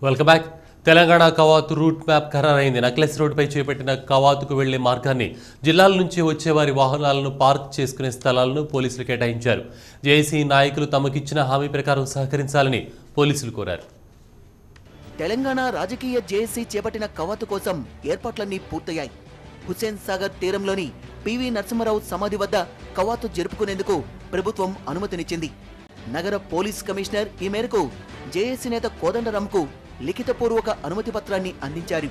Welcome back Telangana కవాతు route map ఖరారైంది necklace రోడ్డుపై చేపట్టిన కవాతుకు వెళ్లే మార్గాన్ని జిల్లాల నుంచి వచ్చే వారి వాహనాలను పార్క్ చేసుకునే స్థలాలను పోలీసులు కేటాయించారు జేఏసీ నాయకులు తమకిచ్చిన హామీ ప్రకారం సహకరించాలని పోలీసులు కోరారు తెలంగాణ రాజకీయ జేఏసీ చేపట్టిన కవాతు కోసం ఏర్పాట్లన్నీ పూర్తయ్యాయి హుస్సేన్ సాగర్ తీరంలోని పివి నరసింహారావు సమాధి వద్ద కవాతు జరుపుకునేందుకు ప్రభుత్వం అనుమతినిచ్చింది నగర పోలీస్ కమిషనర్ ఈ మేరకు జేఏసీ నేత కోదండరాంకు లిఖితపూర్వక అనుమతి పత్రాన్ని అందించారు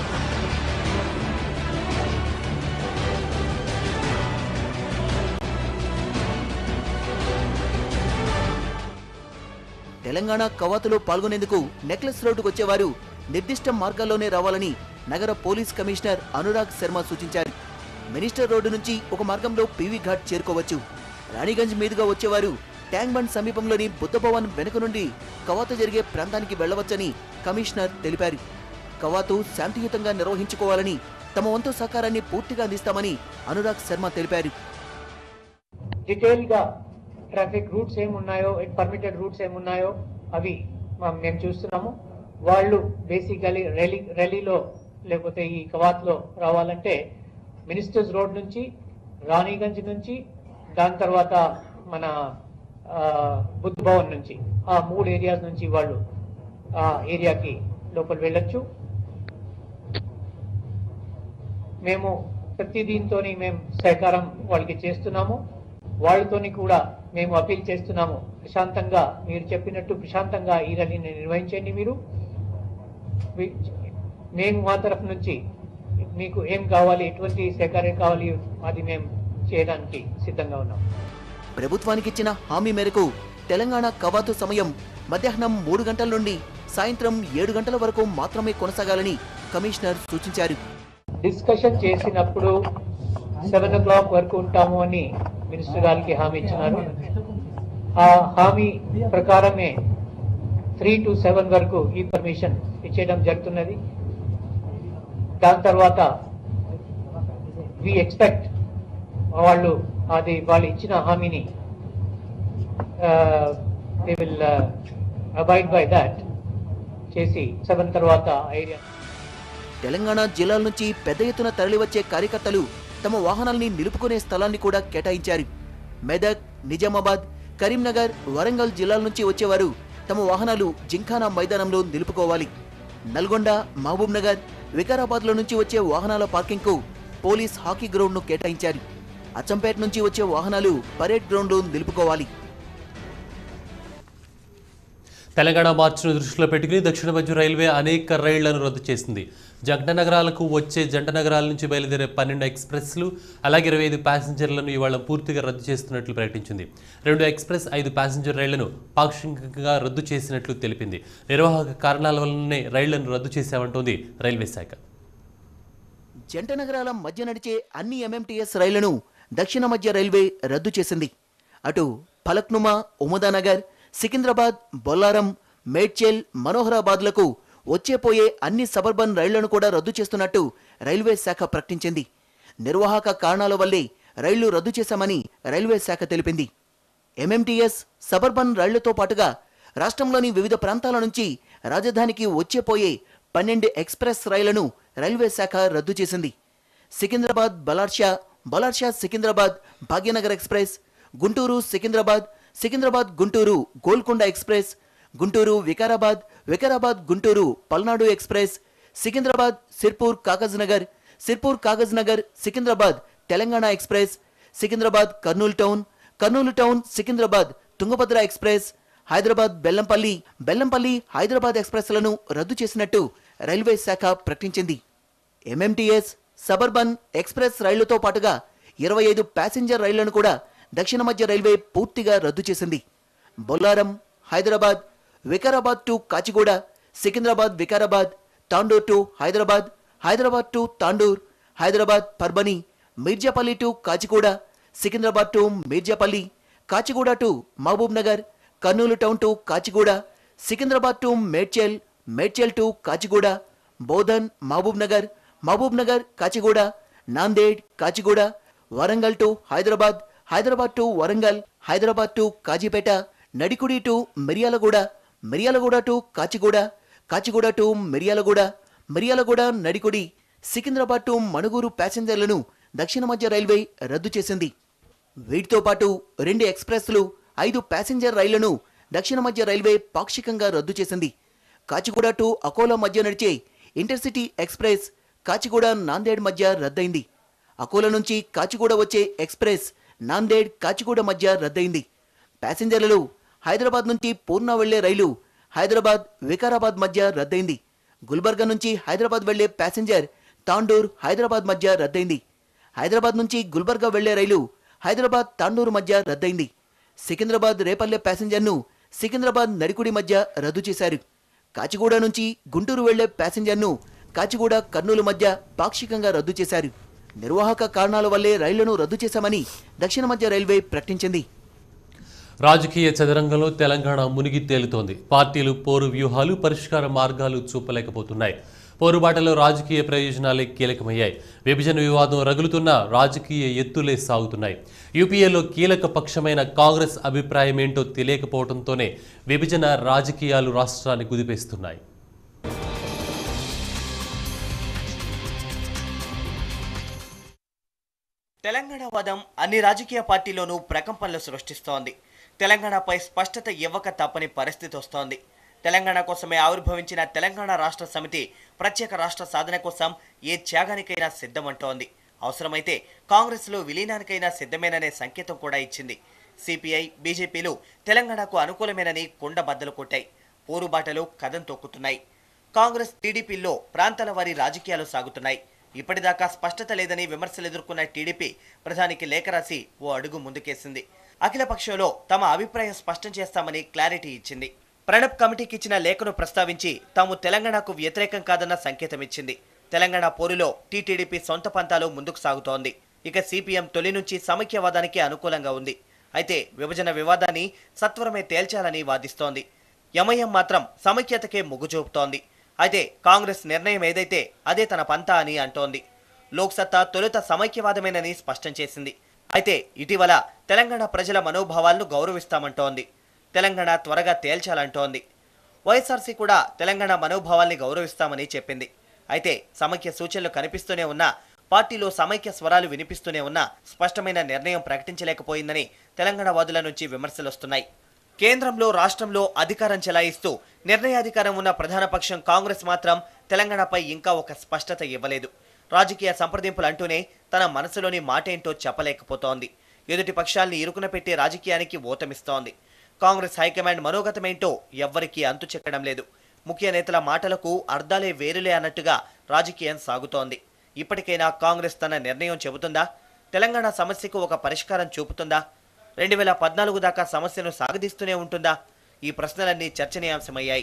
తెలంగాణ కవాతులో పాల్గొనేందుకు నెక్లెస్ రోడ్డుకు వచ్చేవారు నిర్దిష్ట మార్గాల్లోనే రావాలని నగర పోలీస్ కమిషనర్ అనురాగ్ శర్మ సూచించారు మినిస్టర్ రోడ్డు నుంచి ఒక మార్గంలో పీవీ ఘాట్ చేరుకోవచ్చు రాణిగంజ్ మీదుగా వచ్చేవారు ట్యాంక్ బండ్ సమీపంలోని బుద్ధ భవన్ వెనుక నుండి కవాతు జరిగే ప్రాంతానికి వెళ్లవచ్చని కమిషనర్ తెలిపారు కవాతు శాంతియుతంగా నిర్వహించుకోవాలని తమ వంతు సహకారాన్ని పూర్తిగా అందిస్తామని అనురాగ్ శర్మ తెలిపారు డీటెయిల్ గా ట్రాఫిక్ రూట్స్ ఏమున్నాయో పర్మిటెడ్ రూట్స్ ఏమున్నాయో అవి మా- మేము చూస్తున్నాము వాళ్ళు బేసికలీ ర్యాలీ ర్యాలీలో లేకపోతే ఈ కవాత్లో రావాలంటే మినిస్టర్స్ రోడ్ నుంచి రాణిగంజ్ నుంచి దాని తర్వాత మన ఆ, బుద్ధ్ భవన్ నుంచి ఆ మూడు ఏరియాస్ నుంచి వాళ్ళు ఆ ఏరియాకి లోపల వెళ్ళొచ్చు మేము ప్రతి దీంతోని మేము సహకారం వాళ్ళకి చేస్తున్నాము వాళ్ళతోని కూడా మేము అపీల్ చేస్తున్నాము ప్రశాంతంగా మీరు చెప్పినట్టు ప్రశాంతంగా ఈ ర్యాలీని నిర్వహించండి మీరు వి- మేము మా తరఫు నుంచి మీకు ఏం కావాలి ఎటువంటి సహకారం కావాలి అది మేము చేయడానికి సిద్ధంగా ఉన్నాం ప్రభుత్వానికిచ్చిన హామీ మేరకు తెలంగాణ కవాతు సమయం మధ్యాహ్నం మూడు గంటల నుండి సాయంత్రం ఏడు గంటల వరకు మాత్రమే కొనసాగాలని కమిషనర్ సూచించారు డిస్కషన్ చేసినప్పుడు సెవెన్ ఓ క్లాక్ వరకు ఉంటాము అని మినిస్టర్ గారికి హామీ ఇచ్చినారు ఆ హామీ ప్రకారమే త్రీ టు సెవెన్ వరకు ఈ పర్మిషన్ ఇచ్చేయడం జరుగుతున్నది దాని తర్వాత వి ఎక్స్పెక్ట్ వాళ్ళు అది వాళ్ళు ఇచ్చిన హామీని they will abide by that చేసి సెవెన్ తర్వాత ఏరియా తెలంగాణ జిల్లాల నుంచి పెద్ద ఎత్తున తరలివచ్చే కార్యకర్తలు తమ వాహనాల్ని నిలుపుకునే స్థలాన్ని కూడా కేటాయించారు మెదక్ నిజామాబాద్ కరీంనగర్ వరంగల్ జిల్లాల నుంచి వచ్చేవారు తమ వాహనాలు జింఖానా మైదానంలో నిలుపుకోవాలి నల్గొండ మహబూబ్ నగర్ వికారాబాద్లో నుంచి వచ్చే వాహనాల పార్కింగ్కు పోలీస్ హాకీ గ్రౌండ్ను కేటాయించారు అచ్చంపేట నుంచి వచ్చే వాహనాలు పరేడ్ గ్రౌండ్లో నిలుపుకోవాలి తెలంగాణ మార్చిని దృష్టిలో పెట్టుకుని దక్షిణ మధ్య రైల్వే అనేక రైళ్లను రద్దు చేసింది జంట నగరాలకు వచ్చే జంట నగరాల నుంచి బయలుదేరే పన్నెండు ఎక్స్ప్రెస్లు అలాగే ఇరవై ఐదు ప్యాసింజర్లను ఇవాళ పూర్తిగా రద్దు చేస్తున్నట్లు ప్రకటించింది రెండు ఎక్స్ప్రెస్ ఐదు ప్యాసింజర్ రైళ్లను పాక్షికంగా రద్దు చేసినట్లు తెలిపింది నిర్వాహక కారణాల వల్లనే రైళ్లను రద్దు చేశామంటోంది రైల్వే శాఖ జంట నగరాల మధ్య నడిచే అన్ని ఎంఎంటీఎస్ రైళ్లను దక్షిణ మధ్య రైల్వే రద్దు చేసింది అటు ఫలక్నుమా ఉమదానగర్ సికింద్రాబాద్ బొల్లారం మేడ్చెల్ మనోహరాబాద్లకు వచ్చేపోయే అన్ని సబర్బన్ రైళ్లను కూడా రద్దు చేస్తున్నట్టు రైల్వే శాఖ ప్రకటించింది నిర్వాహక కారణాల వల్లే రైళ్లు రద్దు చేశామని రైల్వే శాఖ తెలిపింది ఎంఎంటీఎస్ సబర్బన్ రైళ్లతో పాటుగా రాష్ట్రంలోని వివిధ ప్రాంతాల నుంచి రాజధానికి వచ్చేపోయే పన్నెండు ఎక్స్ప్రెస్ రైళ్లను రైల్వే శాఖ రద్దు చేసింది Secunderabad Balharshah Balharshah Secunderabad Bhagyanagar express Guntur Secunderabad Secunderabad Guntur Golconda express Guntur Vikarabad Vikarabad Guntur Palnadu express Secunderabad Sirpur Kagaznagar Sirpur Kagaznagar Secunderabad Telangana express Secunderabad Kurnool town Kurnool town Secunderabad Tungabhadra express Hyderabad Bellampalli Bellampalli Hyderabad ఎక్స్ప్రెస్లను రద్దు చేసినట్టు రైల్వే శాఖ ప్రకటించింది ఎంఎంటీఎస్ సబర్బన్ ఎక్స్ప్రెస్ రైళ్లతో పాటుగా ఇరవై ఐదు ప్యాసింజర్ రైళ్లను కూడా దక్షిణ మధ్య రైల్వే పూర్తిగా రద్దు చేసింది Bolarum Hyderabad Vikarabad to Kacheguda Secunderabad Vikarabad Tandur to Hyderabad Hyderabad to Tandur Hyderabad Parbhani Mirzapalli to Kacheguda Secunderabad to Mirzapalli Kacheguda to Mahbubnagar Kurnool town to Kacheguda Secunderabad to Medchal Medchal to Kacheguda Bodhan Mahbubnagar Mahbubnagar Kacheguda Nanded Kacheguda Warangal to Hyderabad Hyderabad to Warangal Hyderabad to Kazipet Nadikudi to Miryalaguda Miryalaguda to Kacheguda Kacheguda to Miryalaguda Miryalaguda Nadikudi Secunderabad to Manuguru ప్యాసింజర్లను దక్షిణ మధ్య రైల్వే రద్దు చేసింది వీటితో పాటు రెండు ఎక్స్ప్రెస్లు ఐదు ప్యాసింజర్ రైళ్లను దక్షిణ మధ్య రైల్వే పాక్షికంగా రద్దు చేసింది కాచిగూడ టు అకోలా మధ్య నడిచే ఇంటర్సిటీ ఎక్స్ప్రెస్ కాచిగూడ నాందేడ్ మధ్య రద్దయింది అకోలా నుంచి కాచిగూడ వచ్చే ఎక్స్ప్రెస్ నాందేడ్ కాచిగూడ మధ్య రద్దయింది ప్యాసింజర్లలో హైదరాబాద్ నుంచి పూర్ణ వెళ్లే రైలు హైదరాబాద్ వికారాబాద్ మధ్య రద్దయింది గుల్బర్గా నుంచి హైదరాబాద్ వెళ్లే ప్యాసింజర్ తాండూర్ హైదరాబాద్ మధ్య రద్దయింది హైదరాబాద్ నుంచి గుల్బర్గా వెళ్లే రైలు హైదరాబాద్ తాండూరు మధ్య రద్దయింది సికింద్రాబాద్ రేపల్లె ప్యాసింజర్ను సికింద్రాబాద్ నడికుడి మధ్య రద్దు చేశారు కాచిగూడ నుంచి గుంటూరు వెళ్లే ప్యాసింజర్ను కాచిగూడ కర్నూలు మధ్య పాక్షికంగా రద్దు చేశారు నిర్వాహక కారణాల వల్లే రైళ్లను రద్దు చేశామని దక్షిణ మధ్య రైల్వే ప్రకటించింది రాజకీయ చదరంగంలో తెలంగాణ మునిగి తేలుతోంది పార్టీలు పోరు వ్యూహాలు పరిష్కార మార్గాలు చూపలేకపోతున్నాయి పోరుబాటలో రాజకీయ ప్రయోజనాలే కీలకమయ్యాయి విభజన వివాదం రగులుతున్న రాజకీయ ఎత్తులే సాగుతున్నాయి యూపీఏలో కీలక పక్షమైన కాంగ్రెస్ అభిప్రాయం ఏంటో తెలియకపోవడంతోనే విభజన రాజకీయాలు రాష్ట్రాన్ని కుదిపేస్తున్నాయి తెలంగాణ వాదం అన్ని రాజకీయ పార్టీల్లోనూ ప్రకంపనలు సృష్టిస్తోంది తెలంగాణపై స్పష్టత ఇవ్వక తప్పని పరిస్థితి వస్తోంది తెలంగాణ కోసమే ఆవిర్భవించిన తెలంగాణ రాష్ట్ర సమితి ప్రత్యేక రాష్ట్ర సాధన కోసం ఏ త్యాగానికైనా సిద్ధమంటోంది అవసరమైతే కాంగ్రెస్లో విలీనానికైనా సిద్ధమేననే సంకేతం కూడా ఇచ్చింది సిపిఐ బీజేపీలు తెలంగాణకు అనుకూలమేనని కుండ బద్దలు కొట్టాయి పోరుబాటలు కథం తొక్కుతున్నాయి కాంగ్రెస్ టీడీపీల్లో ప్రాంతాల వారి రాజకీయాలు సాగుతున్నాయి ఇప్పటిదాకా స్పష్టత లేదని విమర్శలు ఎదుర్కొన్న టీడీపీ ప్రధానికి లేఖ రాసి ఓ అడుగు ముందుకేసింది అఖిలపక్షంలో తమ అభిప్రాయం స్పష్టం చేస్తామని క్లారిటీ ఇచ్చింది ప్రణబ్ కమిటీకి ఇచ్చిన లేఖను ప్రస్తావించి తాము తెలంగాణకు వ్యతిరేకం కాదన్న సంకేతం ఇచ్చింది తెలంగాణ పోరులో టీటీడీపీ సొంత పంతాలు ముందుకు సాగుతోంది ఇక సిపిఎం తొలి నుంచి సమైక్యవాదానికి అనుకూలంగా ఉంది అయితే విభజన వివాదాన్ని సత్వరమే తేల్చాలని వాదిస్తోంది ఎంఐఎం మాత్రం సమైక్యతకే మొగ్గు చూపుతోంది అయితే కాంగ్రెస్ నిర్ణయం ఏదైతే అదే తన పంతా అని అంటోంది లోక్సత్తా తొలుత సమైక్యవాదమేనని స్పష్టం చేసింది అయితే ఇటీవల తెలంగాణ ప్రజల మనోభావాలను గౌరవిస్తామంటోంది తెలంగాణ త్వరగా తేల్చాలంటోంది వైఎస్ఆర్సీ కూడా తెలంగాణ మనోభావాల్ని గౌరవిస్తామని చెప్పింది అయితే సమైక్య సూచనలు కనిపిస్తూనే ఉన్నా పార్టీలో సమైక్య స్వరాలు వినిపిస్తూనే ఉన్నా స్పష్టమైన నిర్ణయం ప్రకటించలేకపోయిందని తెలంగాణ వాదుల నుంచి విమర్శలు వస్తున్నాయి కేంద్రంలో రాష్ట్రంలో అధికారం చెలాయిస్తూ నిర్ణయాధికారం ఉన్న ప్రధాన పక్షం కాంగ్రెస్ మాత్రం తెలంగాణపై ఇంకా ఒక స్పష్టత ఇవ్వలేదు రాజకీయ సంప్రదింపులు అంటూనే తన మనసులోని మాటేంటో చెప్పలేకపోతోంది ఎదుటి పక్షాల్ని ఇరుకున పెట్టే రాజకీయానికి ఓటమిస్తోంది కాంగ్రెస్ హైకమాండ్ మనోగతమేంటో ఎవ్వరికీ అంతు చెక్కడం లేదు ముఖ్య నేతల మాటలకు అర్థాలే వేరులే అన్నట్టుగా రాజకీయం సాగుతోంది ఇప్పటికైనా కాంగ్రెస్ తన నిర్ణయం చెబుతుందా తెలంగాణ సమస్యకు ఒక పరిష్కారం చూపుతుందా రెండు వేల పద్నాలుగు దాకా సమస్యను సాగదీస్తూనే ఉంటుందా ఈ ప్రశ్నలన్నీ చర్చనీయాంశమయ్యాయి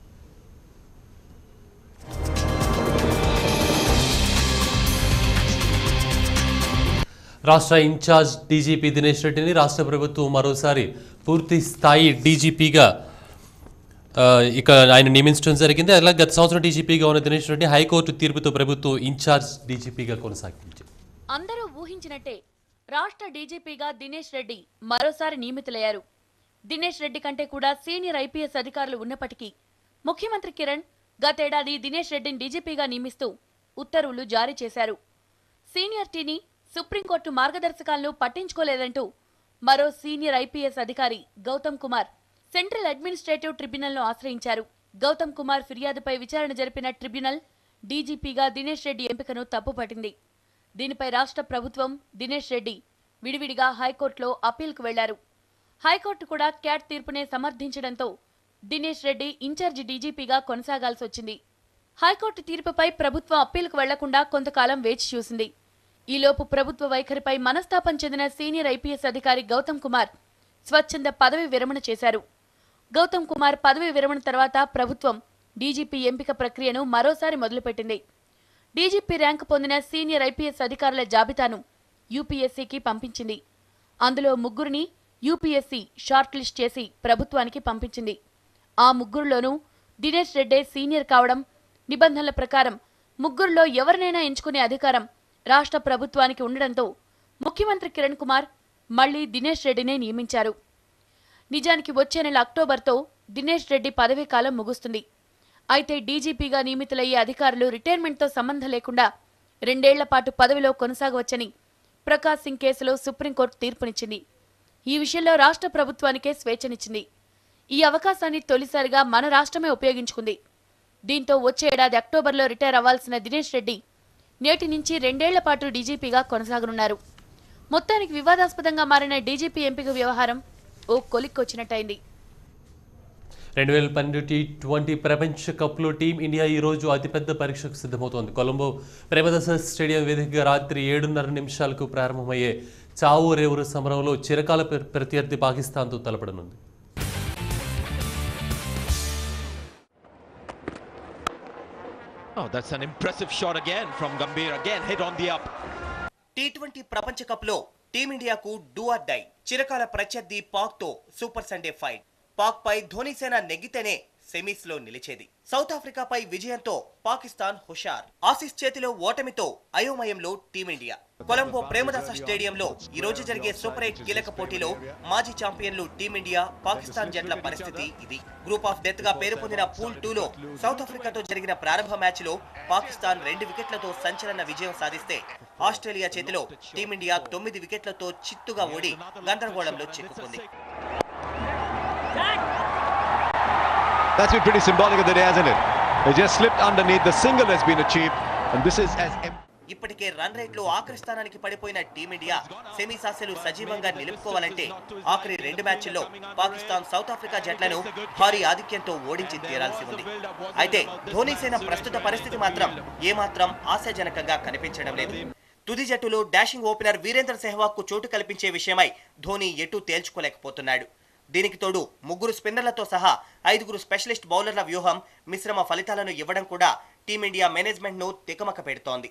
రాష్ట్ర ఇన్ఛార్జ్ డీజీపీ దినేష్ రెడ్డిని రాష్ట్ర ప్రభుత్వం మరోసారి పూర్తి స్థాయి డీజీపీగా ఆ, ఇక ఆయన నియమించడం జరిగింది అలాగే గత సంవత్సరం డీజీపీగా ఉన్న దినేష్ రెడ్డి హైకోర్టు తీర్పుతో ప్రభుత్వం ఇన్ఛార్జ్ డీజీపీగా కొనసాగించింది అందరూ ఊహించినట్టే రాష్ట్ర డీజీపీగా దినేష్ రెడ్డి మరోసారి నియమితులయ్యారు దినేష్ రెడ్డి కంటే కూడా సీనియర్ ఐపీఎస్ అధికారులు ఉన్నప్పటికీ ముఖ్యమంత్రి కిరణ్ గతేడాది దినేష్ రెడ్డిని డీజీపీగా నియమిస్తూ ఉత్తర్వులు జారీ చేశారు సీనియర్టీని సుప్రీంకోర్టు మార్గదర్శకాలను పట్టించుకోలేదంటూ మరో సీనియర్ ఐపీఎస్ అధికారి గౌతమ్ కుమార్ సెంట్రల్ అడ్మినిస్ట్రేటివ్ ట్రిబ్యునల్ను ఆశ్రయించారు గౌతమ్ కుమార్ ఫిర్యాదుపై విచారణ జరిపిన ట్రిబ్యునల్ డీజీపీగా దినేష్ రెడ్డి ఎంపికను తప్పుపట్టింది దీనిపై రాష్ట్ర ప్రభుత్వం దినేష్ రెడ్డి విడివిడిగా హైకోర్టులో అప్పీల్కు వెళ్లారు హైకోర్టు కూడా క్యాట్ తీర్పునే సమర్థించడంతో దినేష్ రెడ్డి ఇన్ఛార్జి డీజీపీగా కొనసాగాల్సి వచ్చింది హైకోర్టు తీర్పుపై ప్రభుత్వం అప్పీల్కు వెళ్లకుండా కొంతకాలం వేచి చూసింది ఈలోపు ప్రభుత్వ వైఖరిపై మనస్తాపం చెందిన సీనియర్ ఐపీఎస్ అధికారి గౌతమ్ కుమార్ స్వచ్ఛంద పదవి విరమణ చేశారు గౌతమ్ కుమార్ పదవి విరమణ తర్వాత ప్రభుత్వం డీజీపీ ఎంపిక ప్రక్రియను మరోసారి మొదలుపెట్టింది డీజీపీ ర్యాంకు పొందిన సీనియర్ ఐపీఎస్ అధికారుల జాబితాను యూపీఎస్సీకి పంపించింది అందులో ముగ్గురిని యూపీఎస్సీ షార్ట్ లిస్ట్ చేసి ప్రభుత్వానికి పంపించింది ఆ ముగ్గురులోనూ దినేష్ రెడ్డే సీనియర్ కావడం నిబంధనల ప్రకారం ముగ్గురులో ఎవరినైనా ఎంచుకునే అధికారం రాష్ట్ర ప్రభుత్వానికి ఉండడంతో ముఖ్యమంత్రి కిరణ్ కుమార్ మళ్లీ దినేష్ రెడ్డినే నియమించారు నిజానికి వచ్చే నెల అక్టోబర్తో దినేష్ రెడ్డి పదవీ కాలం ముగుస్తుంది అయితే డీజీపీగా నియమితులయ్యే అధికారులు రిటైర్మెంట్తో సంబంధం లేకుండా రెండేళ్ల పాటు పదవిలో కొనసాగవచ్చని ప్రకాష్ సింగ్ కేసులో సుప్రీంకోర్టు తీర్పునిచ్చింది ఈ విషయంలో రాష్ట్ర ప్రభుత్వానికే స్వేచ్ఛనిచ్చింది ఈ అవకాశాన్ని తొలిసారిగా మన రాష్ట్రమే ఉపయోగించుకుంది దీంతో వచ్చే ఏడాది అక్టోబర్లో రిటైర్ అవ్వాల్సిన దినేష్ రెడ్డి నేటి నుంచి రెండేళ్ల పాటు డీజీపీగా కొనసాగనున్నారు మొత్తానికి వివాదాస్పదంగా మారిన డీజీపీ ఎంపిక వ్యవహారం ఓ కొలిక్కొచ్చినట్టయింది రెండు వేల పన్నెండు టీ ట్వంటీ ప్రపంచ కప్లో టీం ఇండియా ఈ రోజు అతిపెద్ద పరీక్షకు సిద్ధమవుతోంది కొలంబో ప్రేమదస స్టేడియం వేదికగా రాత్రి ఏడున్నర నిమిషాలకు ప్రారంభమయ్యే చావు రేవురు సమరంలో చిరకాల ప్ర- ప్రత్యర్థి పాకిస్తాన్తో తలపడనుంది Oh, that's an impressive shot again from Gambhir. Again, hit on the up. T twenty ప్రపంచ కప్ లో టీమిండియాకు డూ ఆర్ డై చిరకాల ప్రత్యర్థి పాక్ తో సూపర్ సండే ఫైట్ పాక్ పై ధోని సేన నెగ్గితేనే సెమీస్ లో నిలిచేది సౌత్ ఆఫ్రికాపై విజయంతో పాకిస్తాన్ హుషార్ ఆసీస్ చేతిలో ఓటమితో అయోమయంలో టీమిండియా కొలంబో ప్రేమదాస స్టేడియంలో ఈ రోజు జరిగే సూపర్ ఎయిట్ కీలక పోటీలో మాజీ ఛాంపియన్లు టీమిండియా పాకిస్తాన్ జట్ల పరిస్థితి ఇది గ్రూప్ ఆఫ్ డెత్ గా పేరు పొందిన పూల్ టూ లో సౌత్ ఆఫ్రికాతో జరిగిన ప్రారంభ మ్యాచ్ లో పాకిస్తాన్ రెండు వికెట్లతో సంచలన విజయం సాధిస్తే ఆస్ట్రేలియా చేతిలో టీమిండియా తొమ్మిది వికెట్లతో చిత్తుగా ఓడి గందరగోళంలో చిక్కుకుంది That's been pretty symbolic of the day, hasn't it? They just slipped underneath. The single has been achieved, and this is as. Em- ఇప్పటికే రన్ రేట్ లో ఆఖరి స్థానానికి పడిపోయిన టీమిండియా సెమీస్ ఆశలు సజీవంగా నిలుపుకోవాలంటే ఆఖరి రెండు మ్యాచ్ల్లో పాకిస్తాన్ సౌత్ ఆఫ్రికా జట్లను భారీ ఆధిక్యంతో ఓడించి తీరాల్సి ఉంది అయితే ధోనీ సేన ప్రస్తుత పరిస్థితి మాత్రం ఏమాత్రం ఆశాజనకంగా కనిపించడం లేదు తుది జట్టులో డాషింగ్ ఓపెనర్ వీరేంద్ర సెహ్వాగ్ కు చోటు కల్పించే విషయమై ధోనీ ఎటూ తేల్చుకోలేకపోతున్నాడు దీనికి తోడు ముగ్గురు స్పిన్నర్లతో సహా ఐదుగురు స్పెషలిస్ట్ బౌలర్ల వ్యూహం మిశ్రమ ఫలితాలను ఇవ్వడం కూడా టీమిండియా మేనేజ్మెంట్ ను తికమక పెడుతోంది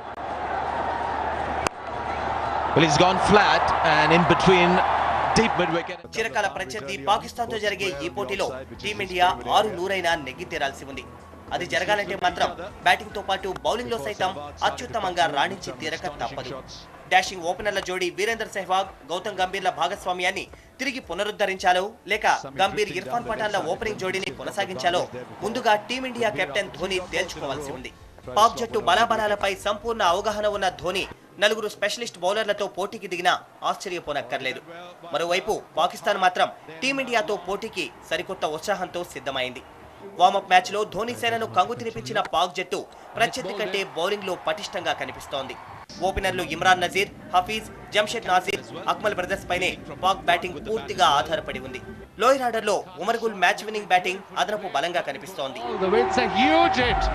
well, he's gone flat, and in between, deep mid wicket. చిరకాల ప్రత్యర్థి పాకిస్తాన్ తో జరిగే ఈ పోటీలో టీమిండియా ఆరు నూరైనా నెగ్గి తీరాల్సి ఉంది అది జరగాలంటే మాత్రం బ్యాటింగ్ తో పాటు బౌలింగ్ లో సైతం అత్యుత్తమంగా రాణించి తీరక తప్పదు డాషింగ్ ఓపెనర్ల జోడీ వీరేందర్ సెహ్వాగ్ గౌతమ్ గంభీర్ల భాగస్వామ్యాన్ని తిరిగి పునరుద్ధరించాలో లేక గంభీర్ ఇర్ఫాన్ పఠాన్ల ఓపెనింగ్ జోడీని కొనసాగించాలో ముందుగా టీమిండియా కెప్టెన్ ధోని తేల్చుకోవాల్సి ఉంది పాక్ జట్టు బలాబలాలపై సంపూర్ణ అవగాహన ఉన్న ధోని నలుగురు స్పెషలిస్ట్ బౌలర్లతో పోటీకి దిగినా ఆశ్చర్యపోనక్కర్లేదు మరోవైపు పాకిస్తాన్ మాత్రం టీమిండియాతో పోటీకి సరికొత్త ఉత్సాహంతో సిద్ధమైంది వార్మప్ మ్యాచ్ లో ధోని సేనను కంగు తినిపించిన పాక్ జట్టు ప్రత్యర్థి కంటే బౌలింగ్ లో పటిష్టంగా కనిపిస్తోంది ఓపెనర్లు ఇమ్రాన్ నజీర్ హఫీజ్ జంషెద్ నాజీర్ అక్మల్ బ్రదర్స్ పైనే పాక్ బ్యాటింగ్ పూర్తిగా ఆధారపడి ఉంది లోయర్ ఆర్డర్ లో ఉమర్గుల్ మ్యాచ్ విన్నింగ్ బ్యాటింగ్ అదనపు బలంగా కనిపిస్తోంది It's a huge hit.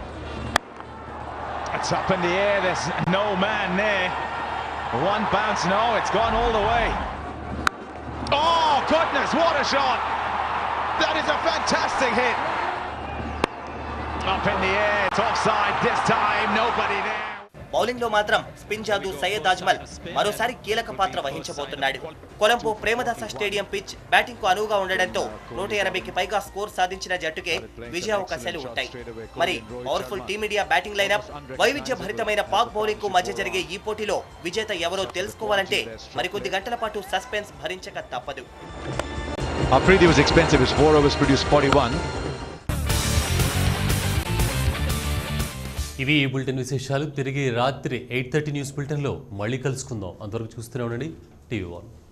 It's up in the air. There's no man there. One bounce. No, it's gone all the way. Oh goodness! What a shot! That is a fantastic hit. Up in the air. It's offside this time. Nobody there. Bowling లో మాత్రం spin జాదు సయ్యద్ అజ్మల్ మరోసారి కీలక పాత్ర వహించబోతున్నాడు Colombo Premadasa stadium pitch batting కు అనువుగా ఉండడంతో నూట ఎనభైకి పైగా స్కోర్ సాధించిన జట్టుకే విజయావకాశాలు ఉంటాయి మరి పవర్ఫుల్ టీమిండియా బ్యాటింగ్ లైనప్ వైవిధ్య భరితమైన పాక్ బౌలింగ్ కు మధ్య జరిగే ఈ పోటీలో విజేత ఎవరో తెలుసుకోవాలంటే మరికొద్ది గంటల పాటు సస్పెన్స్ భరించక తప్పదు Afridi was expensive. His four overs produced 41. ఇవి ఈ బులెటిన్ విశేషాలు తిరిగి రాత్రి ఎయిట్ థర్టీ న్యూస్ బులెటిన్లో మళ్ళీ కలుసుకుందాం అంతవరకు చూస్తూనే ఉండండి టీవీ వన్